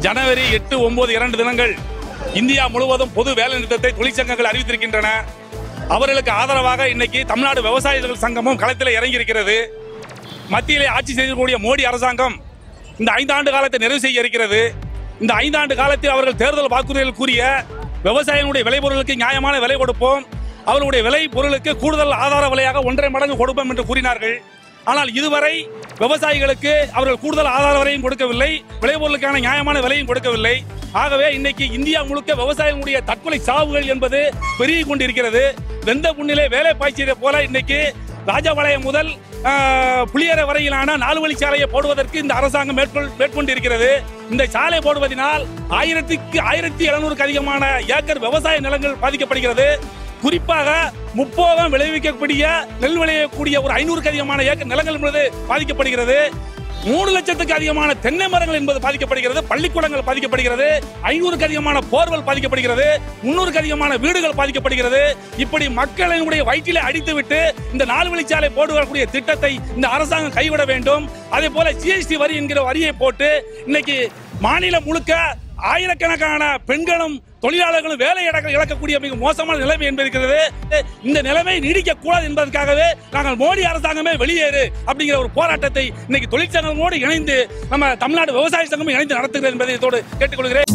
ஜனவரி எட்டு ஒன்பது இரண்டு தினங்கள் இந்தியா முழுவதும் பொது வேலை நிறுத்தத்தை தொழிற்சங்கங்கள் அறிவித்திருக்கின்றன அவர்களுக்கு ஆதரவாக இன்னைக்கு தமிழ்நாடு விவசாயிகள் சங்கமும் களத்தில் இறங்கி இருக்கிறது மத்தியிலே ஆட்சி செய்யக்கூடிய மோடி அரசாங்கம் இந்த ஐந்தாண்டு காலத்தை நிறைவு செய்ய இருக்கிறது இந்த ஐந்தாண்டு காலத்தில் அவர்கள் தேர்தல் வாக்குறுதிகள் கூறிய விவசாயிகளுடைய விளைபொருளுக்கு நியாயமான விலை கொடுப்போம் அவர்களுடைய விலை பொருளுக்கு கூடுதல் ஆதார விலையாக ஒன்றரை மடங்கு கொடுப்போம் என்று கூறினார்கள் ஆனால் இதுவரை விவசாயிகளுக்கு அவர்கள் கூடுதல் ஆதார விலையும் கொடுக்கவில்லை விளைபொருளுக்கான நியாயமான விலையும் கொடுக்கவில்லை ஆகவே இன்னைக்கு இந்தியா முழுக்க விவசாயிகளுடைய தற்கொலை சாவுகள் என்பது பெருகி கொண்டிருக்கிறது வெந்த புண்ணிலே வேலை பாய்ச்சியதை போல இன்னைக்கு ராஜபாளையம் முதல் ஆஹ், புளியரை வரையிலான நாலு வழி சாலையை போடுவதற்கு இந்த அரசாங்கம் மேற்கொள் மேற்கொண்டிருக்கிறது இந்த சாலை போடுவதனால் ஆயிரத்துக்கு ஆயிரத்தி எழுநூறுக்கு அதிகமான ஏக்கர் விவசாய நிலங்கள் பாதிக்கப்படுகிறது குறிப்பாக முப்போகம் விளைவிக்கக்கூடிய நெல் விளையக்கூடிய ஒரு ஐநூறுக்கு அதிகமான ஏக்கர் நிலங்கள் என்பது பாதிக்கப்படுகிறது மூணு லட்சத்துக்கு அதிகமான தென்னை மரங்கள் என்பது பாதிக்கப்படுகிறது பள்ளிக்கூடங்கள் பாதிக்கப்படுகிறது ஐநூறுக்கு அதிகமான போர்வல் பாதிக்கப்படுகிறது முன்னூறுக்கு அதிகமான வீடுகள் பாதிக்கப்படுகிறது இப்படி மக்களினுடைய வயிற்றிலே அடித்துவிட்டு இந்த நாலு வழிச்சாலை போடுவதற்குரிய திட்டத்தை இந்த அரசாங்கம் கைவிட வேண்டும் அதே போல ஜிஎஸ்டி வரி என்கிற வரியை போட்டு இன்னைக்கு மாநிலம் முழுக்க ஆயிரக்கணக்கான பெண்களும் தொழிலாளர்களும் வேலை இழக்க- இழக்கக்கூடிய மிக மோசமான நிலைமை என்பது இந்த நிலைமை நீடிக்க கூடாது என்பதற்காகவே நாங்கள் மோடி அரசாங்கமே வெளியேறு அப்படிங்கிற ஒரு போராட்டத்தை இன்னைக்கு தொழிற்சங்கங்களோடு இணைந்து நம்ம தமிழ்நாடு விவசாய சங்கமும் இணைந்து நடத்துகிறது என்பதை இதோடு கேட்டுக்கொள்கிறேன்